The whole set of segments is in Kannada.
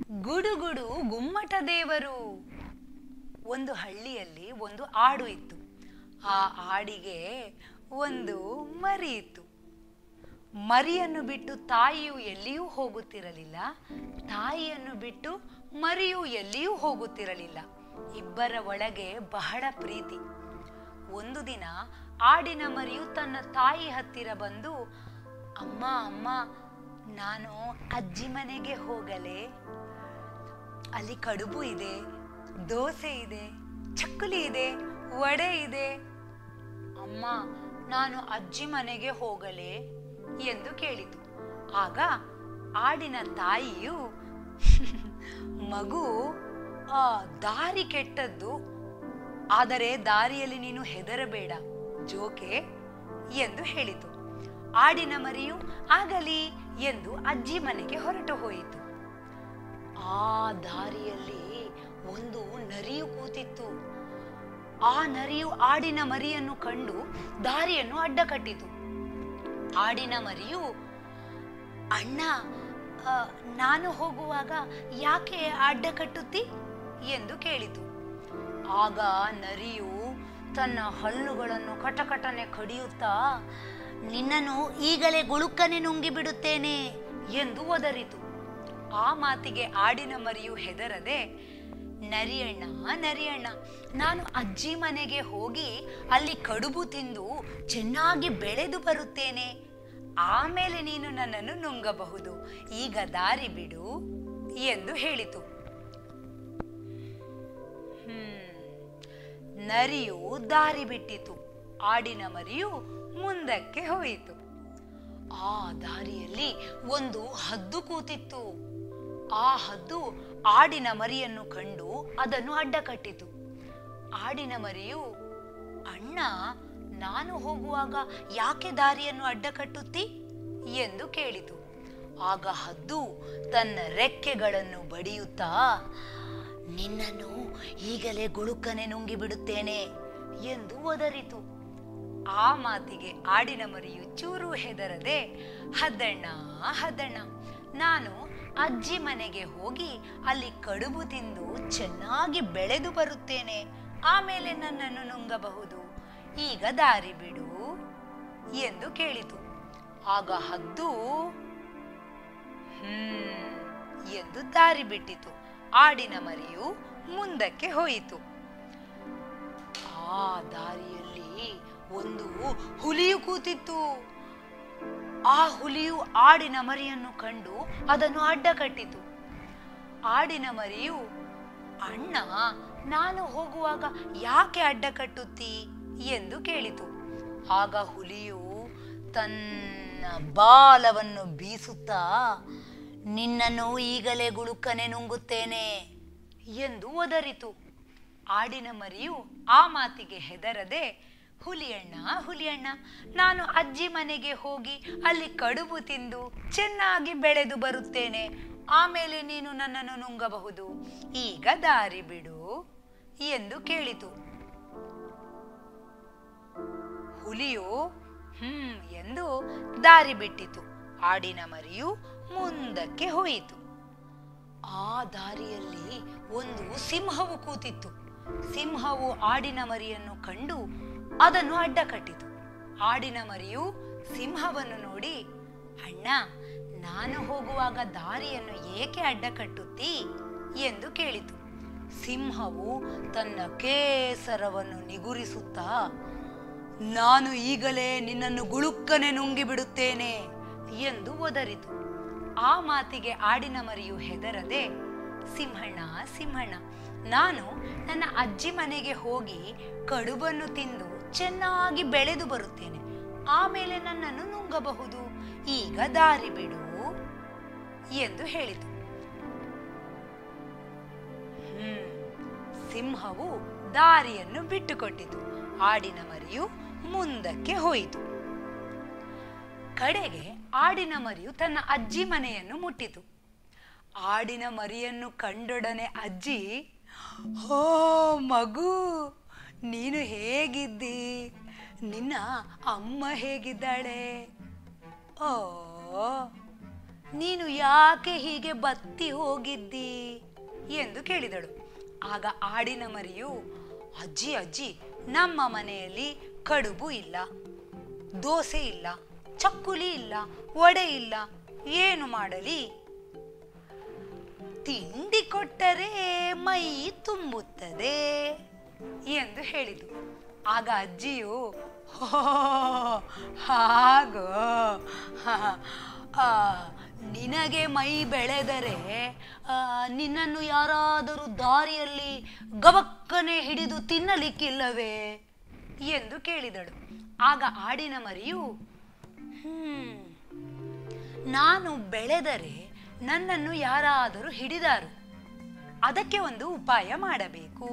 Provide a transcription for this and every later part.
ಗುಡುಗುಡು ಗುಮ್ಮಟ ದೇವರು ಒಂದು ಹಳ್ಳಿಯಲ್ಲಿ ಒಂದು ಆಡು ಇತ್ತು ಆ ಆಡಿಗೆ ಒಂದು ಮರಿ ಇತ್ತು ಮರಿಯನ್ನು ಬಿಟ್ಟು ತಾಯಿಯು ಎಲ್ಲಿಯೂ ಹೋಗುತ್ತಿರಲಿಲ್ಲ ತಾಯಿಯನ್ನು ಬಿಟ್ಟು ಮರಿಯು ಎಲ್ಲಿಯೂ ಹೋಗುತ್ತಿರಲಿಲ್ಲ ಇಬ್ಬರ ಒಳಗೆ ಬಹಳ ಪ್ರೀತಿ ಒಂದು ದಿನ ಆಡಿನ ಮರಿಯು ತನ್ನ ತಾಯಿ ಹತ್ತಿರ ಬಂದು ಅಮ್ಮ ಅಮ್ಮ ನಾನು ಅಜ್ಜಿ ಮನೆಗೆ ಹೋಗಲೇ ಅಲ್ಲಿ ಕಡುಬು ಇದೆ ದೋಸೆ ಇದೆ ಚಕ್ಕುಲಿ ಇದೆ ವಡೆ ಇದೆ ಅಮ್ಮ ನಾನು ಅಜ್ಜಿ ಮನೆಗೆ ಹೋಗಲೇ ಎಂದು ಕೇಳಿತು ಆಗ ಆಡಿನ ತಾಯಿಯು ಮಗು ಆ ದಾರಿ ಕೆಟ್ಟದ್ದು ಆದರೆ ದಾರಿಯಲ್ಲಿ ನೀನು ಹೆದರಬೇಡ ಜೋಕೆ ಎಂದು ಹೇಳಿತು ಆಡಿನ ಮರಿಯು ಆಗಲಿ ಎಂದು ಅಜ್ಜಿ ಮನೆಗೆ ಹೊರಟು ಹೋಯಿತು ಆ ದಾರಿಯಲ್ಲಿ ಒಂದು ನರಿಯು ಕೂತಿತ್ತು ಆ ನರಿಯು ಆಡಿನ ಮರಿಯನ್ನು ಕಂಡು ದಾರಿಯನ್ನು ಅಡ್ಡ ಕಟ್ಟಿತು ಆಡಿನ ಮರಿಯು ಅಣ್ಣ ಆ, ನಾನು ಹೋಗುವಾಗ ಯಾಕೆ ಅಡ್ಡ ಕಟ್ಟುತ್ತಿ ಎಂದು ಕೇಳಿತು ಆಗ ನರಿಯು ತನ್ನ ಹಲ್ಲುಗಳನ್ನು ಕಟಕಟನೆ ಕಡಿಯುತ್ತಾ ನಿನ್ನನ್ನು ಈಗಲೇ ಗುಳುಕ್ಕನೆ ನುಂಗಿ ಬಿಡುತ್ತೇನೆ ಎಂದು ಒದರಿತು ಆ ಮಾತಿಗೆ ಆಡಿನ ಮರಿಯು ಹೆದರದೆ ನರಿಯಣ್ಣ ನರಿಯಣ್ಣ ನಾನು ಅಜ್ಜಿ ಮನೆಗೆ ಹೋಗಿ ಅಲ್ಲಿ ಕಡುಬು ತಿಂದು ಚೆನ್ನಾಗಿ ಬೆಳೆದು ಬರುತ್ತೇನೆ ಆಮೇಲೆ ನೀನು ನನ್ನನ್ನು ನುಂಗಬಹುದು ಈಗ ದಾರಿ ಬಿಡು ಎಂದು ಹೇಳಿತು ಹ್ಮ್ ನರಿಯು ದಾರಿ ಬಿಟ್ಟಿತು ಆಡಿನ ಮರಿಯು ಮುಂದಕ್ಕೆ ಹೋಯಿತು ಆ ದಾರಿಯಲ್ಲಿ ಒಂದು ಹದ್ದು ಕೂತಿತ್ತು ಆ ಹದ್ದು ಆಡಿನ ಮರಿಯನ್ನು ಕಂಡು ಅದನ್ನು ಅಡ್ಡ ಕಟ್ಟಿತು ಆಡಿನ ಮರಿಯು ಅಣ್ಣ ನಾನು ಹೋಗುವಾಗ ಯಾಕೆ ದಾರಿಯನ್ನು ಅಡ್ಡ ಕಟ್ಟುತ್ತಿ ಎಂದು ಕೇಳಿತು ಆಗ ಹದ್ದು ತನ್ನ ರೆಕ್ಕೆಗಳನ್ನು ಬಡಿಯುತ್ತಾ ನಿನ್ನನ್ನು ಈಗಲೇ ಗುಳುಕನೆ ನುಂಗಿ ಬಿಡುತ್ತೇನೆ ಎಂದು ಒದರಿತು ಆ ಮಾತಿಗೆ ಆಡಿನ ಮರಿಯು ಚೂರು ಹೆದರದೆ ಹದ್ದಣ್ಣ ಹದ್ದಣ್ಣ ನಾನು ಅಜ್ಜಿ ಮನೆಗೆ ಹೋಗಿ ಅಲ್ಲಿ ಕಡುಬು ತಿಂದು ಚೆನ್ನಾಗಿ ಬೆಳೆದು ಬರುತ್ತೇನೆ ಆಮೇಲೆ ನನ್ನನ್ನು ನುಂಗಬಹುದು ಈಗ ದಾರಿ ಬಿಡು ಎಂದು ಕೇಳಿತು ಆಗ ಹದ್ದು ಹ್ಮ್ ಎಂದು ದಾರಿ ಬಿಟ್ಟಿತು ಆಡಿನ ಮರಿಯು ಮುಂದಕ್ಕೆ ಹೋಯಿತು ಆ ದಾರಿಯಲ್ಲಿ ಒಂದು ಹುಲಿಯು ಕೂತಿತ್ತು ಆ ಹುಲಿಯು ಆಡಿನ ಮರಿಯನ್ನು ಕಂಡು ಅದನ್ನು ಅಡ್ಡ ಕಟ್ಟಿತು ಆಡಿನ ಮರಿಯು ಅಣ್ಣ ನಾನು ಹೋಗುವಾಗ ಯಾಕೆ ಅಡ್ಡ ಕಟ್ಟುತ್ತಿ ಎಂದು ಕೇಳಿತು ಆಗ ಹುಲಿಯು ತನ್ನ ಬಾಲವನ್ನು ಬೀಸುತ್ತಾ ನಿನ್ನನ್ನು ಈಗಲೇ ಗುಳುಕನೆ ನುಂಗುತ್ತೇನೆ ಎಂದು ಒದರಿತು ಆಡಿನ ಮರಿಯು ಆ ಮಾತಿಗೆ ಹೆದರದೆ ಹುಲಿಯಣ್ಣ ಹುಲಿಯಣ್ಣ ನಾನು ಅಜ್ಜಿ ಮನೆಗೆ ಹೋಗಿ ಅಲ್ಲಿ ಕಡುಬು ತಿಂದು ಚೆನ್ನಾಗಿ ಬೆಳೆದು ಬರುತ್ತೇನೆ ಆಮೇಲೆ ನೀನು ನನ್ನನ್ನು ನುಂಗಬಹುದು ಈಗ ದಾರಿ ಬಿಡು ಎಂದು ಕೇಳಿತು ಹುಲಿಯು ಹ್ಮ್ ಎಂದು ದಾರಿ ಬಿಟ್ಟಿತು ಆಡಿನ ಮರಿಯು ಮುಂದಕ್ಕೆ ಹೋಯಿತು ಆ ದಾರಿಯಲ್ಲಿ ಒಂದು ಸಿಂಹವು ಕೂತಿತ್ತು ಸಿಂಹವು ಆಡಿನ ಮರಿಯನ್ನು ಕಂಡು ಅದನ್ನು ಅಡ್ಡ ಕಟ್ಟಿತು ಆಡಿನ ಮರಿಯು ಸಿಂಹವನ್ನು ನೋಡಿ ಅಣ್ಣ ನಾನು ಹೋಗುವಾಗ ದಾರಿಯನ್ನು ಏಕೆ ಅಡ್ಡ ಕಟ್ಟುತ್ತಿ ಎಂದು ಕೇಳಿತು ಸಿಂಹವು ತನ್ನ ಕೇಸರವನ್ನು ನಿಗುರಿಸುತ್ತಾ ನಾನು ಈಗಲೇ ನಿನ್ನನ್ನು ಗುಳುಕ್ಕನೆ ನುಂಗಿ ಬಿಡುತ್ತೇನೆ ಎಂದು ಒದರಿತು ಆ ಮಾತಿಗೆ ಆಡಿನ ಮರಿಯು ಹೆದರದೆ ಸಿಂಹಣ್ಣ ಸಿಂಹಣ್ಣ ನಾನು ನನ್ನ ಅಜ್ಜಿ ಮನೆಗೆ ಹೋಗಿ ಕಡುಬನ್ನು ತಿಂದು ಚೆನ್ನಾಗಿ ಬೆಳೆದು ಬರುತ್ತೇನೆ ಆಮೇಲೆ ನನ್ನನ್ನು ನುಂಗಬಹುದು ಈಗ ದಾರಿ ಬಿಡು ಎಂದು ಹೇಳಿತು ಹ್ಮ್ ಸಿಂಹವು ದಾರಿಯನ್ನು ಬಿಟ್ಟುಕೊಟ್ಟಿತು ಆಡಿನ ಮರಿಯು ಮುಂದಕ್ಕೆ ಹೋಯಿತು ಕಡೆಗೆ ಆಡಿನ ಮರಿಯು ತನ್ನ ಅಜ್ಜಿ ಮನೆಯನ್ನು ಮುಟ್ಟಿತು ಆಡಿನ ಮರಿಯನ್ನು ಕಂಡೊಡನೆ ಅಜ್ಜಿ ಹೋ ಮಗು ನೀನು ಹೇಗಿದ್ದಿ ನಿನ್ನ ಅಮ್ಮ ಹೇಗಿದ್ದಾಳೆ ಓ ನೀನು ಯಾಕೆ ಹೀಗೆ ಬತ್ತಿ ಹೋಗಿದ್ದಿ ಎಂದು ಕೇಳಿದಳು ಆಗ ಆಡಿನ ಮರಿಯು ಅಜ್ಜಿ ಅಜ್ಜಿ ನಮ್ಮ ಮನೆಯಲ್ಲಿ ಕಡುಬು ಇಲ್ಲ ದೋಸೆ ಇಲ್ಲ ಚಕ್ಕುಲಿ ಇಲ್ಲ ವಡೆ ಇಲ್ಲ ಏನು ಮಾಡಲಿ ತಿಂಡಿ ಕೊಟ್ಟರೆ ಮೈ ತುಂಬುತ್ತದೆ ಎಂದು ಹೇಳಿತು ಆಗ ಅಜ್ಜಿಯು "ಹೋ, ಹಾಗೋ ಹ, ಆ, ನಿನಗೆ ಮೈ ಬೆಳೆದರೆ ಆ, ನಿನ್ನನ್ನು ಯಾರಾದರೂ ದಾರಿಯಲ್ಲಿ ಗಬಕ್ಕನೆ ಹಿಡಿದು ತಿನ್ನಲಿಕ್ಕಿಲ್ಲವೇ ಎಂದು ಕೇಳಿದಳು ಆಗ ಆಡಿನ ಮರಿಯು ಹ್ಮ್ ನಾನು ಬೆಳೆದರೆ ನನ್ನನ್ನು ಯಾರಾದರೂ ಹಿಡಿದಾರು ಅದಕ್ಕೆ ಒಂದು ಉಪಾಯ ಮಾಡಬೇಕು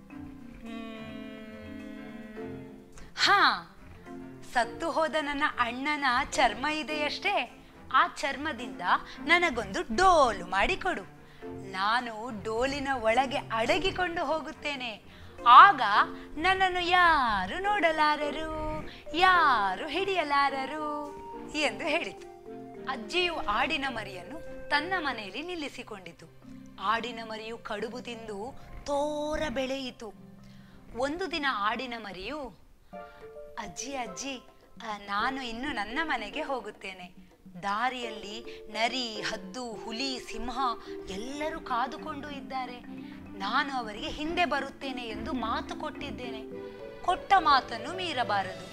ಹ್ಮ್. ಹಾ ಸತ್ತು ಹೋದ ನನ್ನ ಅಣ್ಣನ ಚರ್ಮ ಇದೆಯಷ್ಟೇ ಆ ಚರ್ಮದಿಂದ ನನಗೊಂದು ಡೋಲು ಮಾಡಿಕೊಡು ನಾನು ಡೋಲಿನ ಒಳಗೆ ಅಡಗಿಕೊಂಡು ಹೋಗುತ್ತೇನೆ ಆಗ ನನ್ನನ್ನು ಯಾರು ನೋಡಲಾರರು ಯಾರು ಹಿಡಿಯಲಾರರು ಎಂದು ಹೇಳಿತು ಅಜ್ಜಿಯು ಆಡಿನ ಮರಿಯನ್ನು ತನ್ನ ಮನೆಯಲ್ಲಿ ನಿಲ್ಲಿಸಿಕೊಂಡಿತು ಆಡಿನ ಮರಿಯು ಕಡುಬು ತಿಂದು ತೋರ ಬೆಳೆಯಿತು ಒಂದು ದಿನ ಆಡಿನ ಮರಿಯು ಅಜ್ಜಿ ಅಜ್ಜಿ ಆ, ನಾನು ಇನ್ನು ನನ್ನ ಮನೆಗೆ ಹೋಗುತ್ತೇನೆ ದಾರಿಯಲ್ಲಿ ನರಿ ಹದ್ದು ಹುಲಿ ಸಿಂಹ ಎಲ್ಲರೂ ಕಾದುಕೊಂಡು ಇದ್ದಾರೆ ನಾನು ಅವರಿಗೆ ಹಿಂದೆ ಬರುತ್ತೇನೆ ಎಂದು ಮಾತು ಕೊಟ್ಟಿದ್ದೇನೆ ಕೊಟ್ಟ ಮಾತನ್ನು ಮೀರಬಾರದು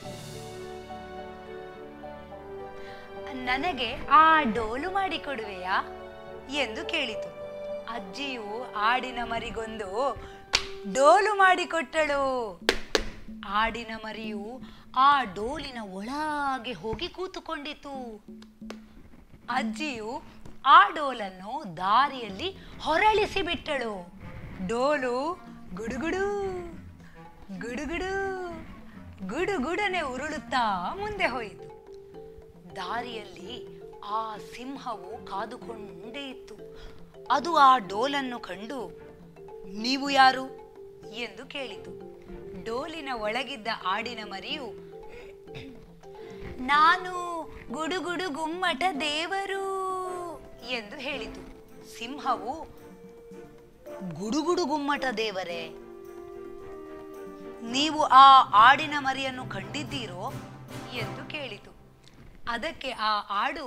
ನನಗೆ ಆ ಡೋಲು ಮಾಡಿಕೊಡುವೆಯಾ ಎಂದು ಕೇಳಿತು ಅಜ್ಜಿಯು ಆಡಿನ ಮರಿಗೊಂದು ಡೋಲು ಮಾಡಿಕೊಟ್ಟಳು ಆಡಿನ ಮರಿಯು ಆ ಡೋಲಿನ ಒಳಗೆ ಹೋಗಿ ಕೂತುಕೊಂಡಿತು ಅಜ್ಜಿಯು ಆ ಡೋಲನ್ನು ದಾರಿಯಲ್ಲಿ ಹೊರಳಿಸಿ ಬಿಟ್ಟಳು ಡೋಲು ಗುಡುಗುಡು ಗುಡುಗುಡು ಗುಡುಗುಡನೆ ಉರುಳುತ್ತಾ ಮುಂದೆ ಹೋಯಿತು ದಾರಿಯಲ್ಲಿ ಆ ಸಿಂಹವು ಕಾದುಕೊಂಡೇ ಇತ್ತು ಅದು ಆ ಡೋಲನ್ನು ಕಂಡು ನೀವು ಯಾರು ಎಂದು ಕೇಳಿತು ಡೋಲಿನ ಒಳಗಿದ್ದ ಆಡಿನ ಮರಿಯು ನಾನು ಗುಡುಗುಡು ಗುಮ್ಮಟ ದೇವರು ಎಂದು ಹೇಳಿತು ಸಿಂಹವು ಗುಡುಗುಡು ಗುಮ್ಮಟ ದೇವರೇ ನೀವು ಆ ಆಡಿನ ಮರಿಯನ್ನು ಕಂಡಿದ್ದೀರೋ ಎಂದು ಕೇಳಿತು ಅದಕ್ಕೆ ಆ ಆಡು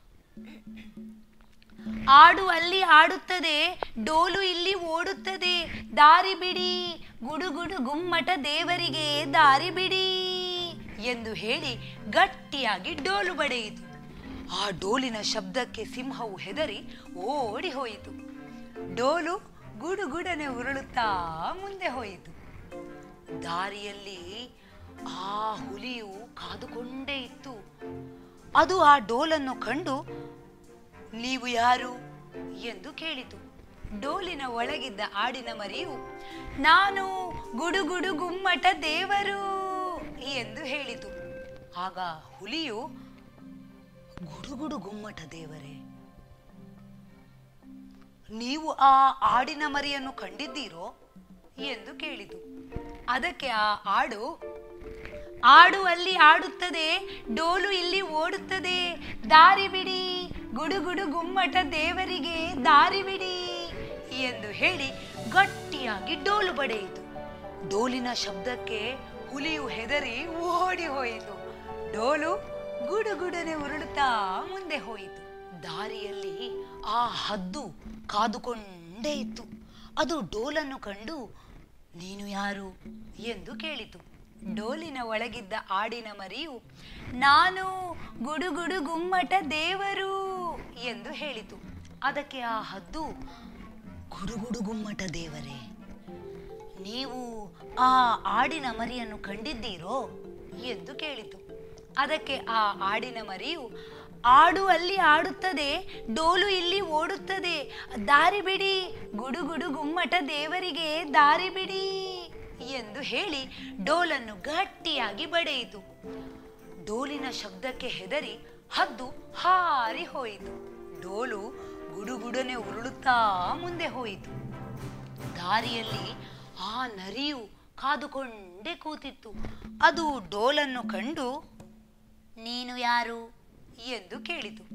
ಆಡು ಅಲ್ಲಿ ಆಡುತ್ತದೆ ಡೋಲು ಇಲ್ಲಿ ಓಡುತ್ತದೆ ದಾರಿ ಬಿಡಿ ಗುಡುಗುಡು ಗುಮ್ಮಟ ದೇವರಿಗೆ ದಾರಿ ಬಿಡಿ ಎಂದು ಹೇಳಿ ಗಟ್ಟಿಯಾಗಿ ಡೋಲು ಬಡೆಯಿತು ಆ ಡೋಲಿನ ಶಬ್ದಕ್ಕೆ ಸಿಂಹವು ಹೆದರಿ ಓಡಿ ಹೋಯಿತು ಡೋಲು ಗುಡುಗುಡನೆ ಉರುಳುತ್ತಾ ಮುಂದೆ ಹೋಯಿತು ದಾರಿಯಲ್ಲಿ ಆ ಹುಲಿಯು ಕಾದುಕೊಂಡೇ ಇತ್ತು ಅದು ಆ ಡೋಲನ್ನು ಕಂಡು ನೀವು ಯಾರು ಎಂದು ಕೇಳಿತು ಡೋಲಿನ ಒಳಗಿದ್ದ ಆಡಿನ ಮರಿಯು ನಾನು ಗುಡುಗುಡು ಗುಮ್ಮಟ ದೇವರು ಎಂದು ಹೇಳಿತು ಆಗ ಹುಲಿಯು ಗುಡುಗುಡು ಗುಮ್ಮಟ ದೇವರೇ ನೀವು ಆ ಆಡಿನ ಮರಿಯನ್ನು ಕಂಡಿದ್ದೀರೋ ಎಂದು ಕೇಳಿತು ಅದಕ್ಕೆ ಆ ಆಡು ಆಡು ಅಲ್ಲಿ ಆಡುತ್ತದೆ ಡೋಲು ಇಲ್ಲಿ ಓಡುತ್ತದೆ ದಾರಿ ಬಿಡಿ ಗುಡುಗುಡು ಗುಮ್ಮಟ ದೇವರಿಗೆ ದಾರಿ ಬಿಡಿ ಎಂದು ಹೇಳಿ ಗಟ್ಟಿಯಾಗಿ ಡೋಲು ಬಡೆಯಿತು ಡೋಲಿನ ಶಬ್ದಕ್ಕೆ ಹುಲಿಯು ಹೆದರಿ ಓಡಿ ಹೋಯಿತು ಡೋಲು ಗುಡುಗುಡನೆ ಉರುಳುತ್ತಾ ಮುಂದೆ ಹೋಯಿತು ದಾರಿಯಲ್ಲಿ ಆ ಹದ್ದು ಕಾದುಕೊಂಡೇ ಇತ್ತು ಅದು ಡೋಲನ್ನು ಕಂಡು ನೀನು ಯಾರು ಎಂದು ಕೇಳಿತು ಡೋಲಿನ ಒಳಗಿದ್ದ ಆಡಿನ ಮರಿಯು ನಾನು ಗುಡುಗುಡು ಗುಮ್ಮಟ ದೇವರು ಎಂದು ಹೇಳಿತು ಅದಕ್ಕೆ ಆ ಹದ್ದು ಗುಡುಗುಡು ಗುಮ್ಮಟ ದೇವರೇ ನೀವು ಆ ಆಡಿನ ಮರಿಯನ್ನು ಕಂಡಿದ್ದೀರೋ ಎಂದು ಕೇಳಿತು ಅದಕ್ಕೆ ಆ ಆಡಿನ ಮರಿಯು ಆಡು ಅಲ್ಲಿ ಆಡುತ್ತದೆ ಡೋಲು ಇಲ್ಲಿ ಓಡುತ್ತದೆ ದಾರಿ ಬಿಡಿ ಗುಡುಗುಡು ಗುಮ್ಮಟ ದೇವರಿಗೆ ದಾರಿ ಬಿಡಿ ಎಂದು ಹೇಳಿ ಡೋಲನ್ನು ಗಟ್ಟಿಯಾಗಿ ಬಡೆಯಿತು ಡೋಲಿನ ಶಬ್ದಕ್ಕೆ ಹೆದರಿ ಹದ್ದು ಹಾರಿ ಹೋಯಿತು ಡೋಲು ಗುಡುಗುಡನೆ ಉರುಳುತ್ತಾ ಮುಂದೆ ಹೋಯಿತು ದಾರಿಯಲ್ಲಿ ಆ ನರಿಯು ಕಾದುಕೊಂಡೇ ಕೂತಿತ್ತು ಅದು ಡೋಲನ್ನು ಕಂಡು ನೀನು ಯಾರು ಎಂದು ಕೇಳಿತು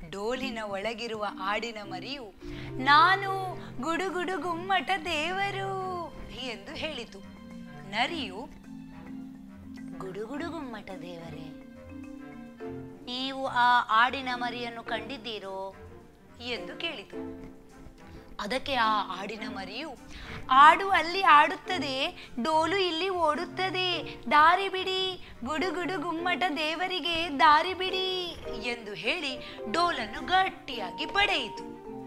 ಡೋಲಿನ ಒಳಗಿರುವ ಆಡಿನ ಮರಿಯು ನಾನು ಗುಡುಗುಡು ಗುಮ್ಮಟ ದೇವರು ಎಂದು ಹೇಳಿತು ನರಿಯು ಗುಡುಗುಡು ಗುಮ್ಮಟ ದೇವರೇ ನೀವು ಆ ಆಡಿನ ಮರಿಯನ್ನು ಕಂಡಿದ್ದೀರೋ ಎಂದು ಕೇಳಿತು ಅದಕ್ಕೆ ಆ ಆಡಿನ ಮರಿಯು ಆಡು ಅಲ್ಲಿ ಆಡುತ್ತದೆ ಡೋಲು ಇಲ್ಲಿ ಓಡುತ್ತದೆ ದಾರಿ ಬಿಡಿ ಗುಡುಗುಡು ಗುಮ್ಮಟ ದೇವರಿಗೆ ದಾರಿ ಬಿಡಿ ಎಂದು ಹೇಳಿ ಡೋಲನ್ನು ಗಟ್ಟಿಯಾಗಿ ಬಡೆಯಿತು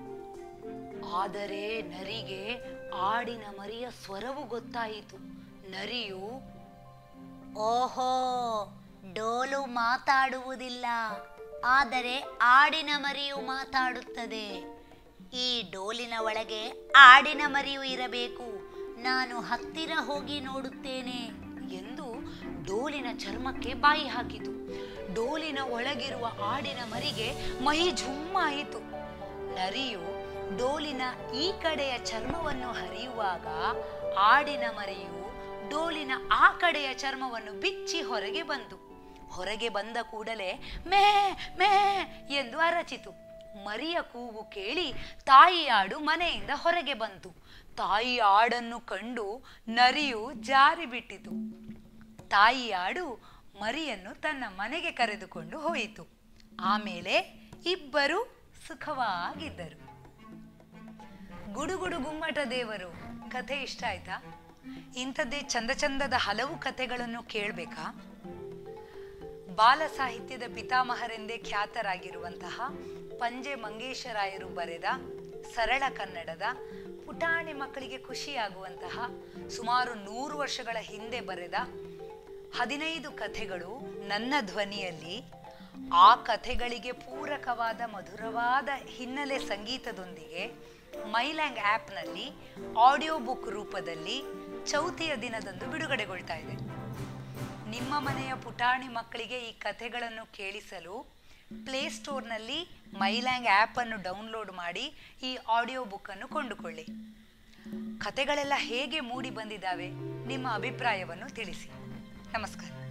ಆದರೆ ನರಿಗೆ ಆಡಿನ ಮರಿಯ ಸ್ವರವು ಗೊತ್ತಾಯಿತು ನರಿಯು ಓಹೋ ಡೋಲು ಮಾತಾಡುವುದಿಲ್ಲ ಆದರೆ ಆಡಿನ ಮರಿಯು ಮಾತಾಡುತ್ತದೆ ಈ ಡೋಲಿನ ಒಳಗೆ ಆಡಿನ ಮರಿಯು ಇರಬೇಕು ನಾನು ಹತ್ತಿರ ಹೋಗಿ ನೋಡುತ್ತೇನೆ ಎಂದು ಡೋಲಿನ ಚರ್ಮಕ್ಕೆ ಬಾಯಿ ಹಾಕಿತು ಡೋಲಿನ ಒಳಗಿರುವ ಆಡಿನ ಮರಿಗೆ ಮೈ ಜುಮ್ಮಾಯಿತು ನರಿಯು ಡೋಲಿನ ಈ ಕಡೆಯ ಚರ್ಮವನ್ನು ಹರಿಯುವಾಗ ಆಡಿನ ಮರಿಯು ಡೋಲಿನ ಆ ಕಡೆಯ ಚರ್ಮವನ್ನು ಬಿಚ್ಚಿ ಹೊರಗೆ ಬಂತು ಹೊರಗೆ ಬಂದ ಕೂಡಲೇ ಮೇ ಮೇ ಎಂದು ಅರಚಿತು ಮರಿಯ ಕೂಗು ಕೇಳಿ ತಾಯಿ ಆಡು ಮನೆಯಿಂದ ಹೊರಗೆ ಬಂತು ತಾಯಿ ಆಡನ್ನು ಕಂಡು ನರಿಯು ಜಾರಿ ಬಿಟ್ಟಿತು ತಾಯಿ ಆಡು ಮರಿಯನ್ನು ತನ್ನ ಮನೆಗೆ ಕರೆದುಕೊಂಡು ಹೋಯಿತು ಆಮೇಲೆ ಇಬ್ಬರು ಸುಖವಾಗಿದ್ದರು ಗುಡುಗುಡು ಗುಮ್ಮಟ ದೇವರು ಕಥೆ ಇಷ್ಟ ಆಯ್ತಾ ಇಂಥದ್ದೇ ಚಂದ ಚಂದದ ಹಲವು ಕಥೆಗಳನ್ನು ಕೇಳಬೇಕಾ ಬಾಲ ಸಾಹಿತ್ಯದ ಪಿತಾಮಹರೆಂದೇ ಖ್ಯಾತರಾಗಿರುವಂತಹ ಪಂಜೆ ಮಂಗೇಶರಾಯರು ಬರೆದ ಸರಳ ಕನ್ನಡದ ಪುಟಾಣಿ ಮಕ್ಕಳಿಗೆ ಖುಷಿಯಾಗುವಂತಹ ಸುಮಾರು ನೂರು ವರ್ಷಗಳ ಹಿಂದೆ ಬರೆದ ಹದಿನೈದು ಕಥೆಗಳು ನನ್ನ ಧ್ವನಿಯಲ್ಲಿ ಆ ಕಥೆಗಳಿಗೆ ಪೂರಕವಾದ ಮಧುರವಾದ ಹಿನ್ನೆಲೆ ಸಂಗೀತದೊಂದಿಗೆ ಮೈಲ್ಯಾಂಗ್ ಆ್ಯಪ್ನಲ್ಲಿ ಆಡಿಯೋ ಬುಕ್ ರೂಪದಲ್ಲಿ ಚೌತಿಯ ದಿನದಂದು ಬಿಡುಗಡೆಗೊಳ್ತಾ ಇದೆ ನಿಮ್ಮ ಮನೆಯ ಪುಟಾಣಿ ಮಕ್ಕಳಿಗೆ ಈ ಕಥೆಗಳನ್ನು ಕೇಳಿಸಲು ಪ್ಲೇಸ್ಟೋರ್ನಲ್ಲಿ ಮೈಲ್ಯಾಂಗ್ ಆ್ಯಪನ್ನು ಡೌನ್ಲೋಡ್ ಮಾಡಿ ಈ ಆಡಿಯೋ ಬುಕ್ಕನ್ನು ಕೊಂಡುಕೊಳ್ಳಿ ಕಥೆಗಳೆಲ್ಲ ಹೇಗೆ ಮೂಡಿ ಬಂದಿದ್ದಾವೆ ನಿಮ್ಮ ಅಭಿಪ್ರಾಯವನ್ನು ತಿಳಿಸಿ ನಮಸ್ಕಾರ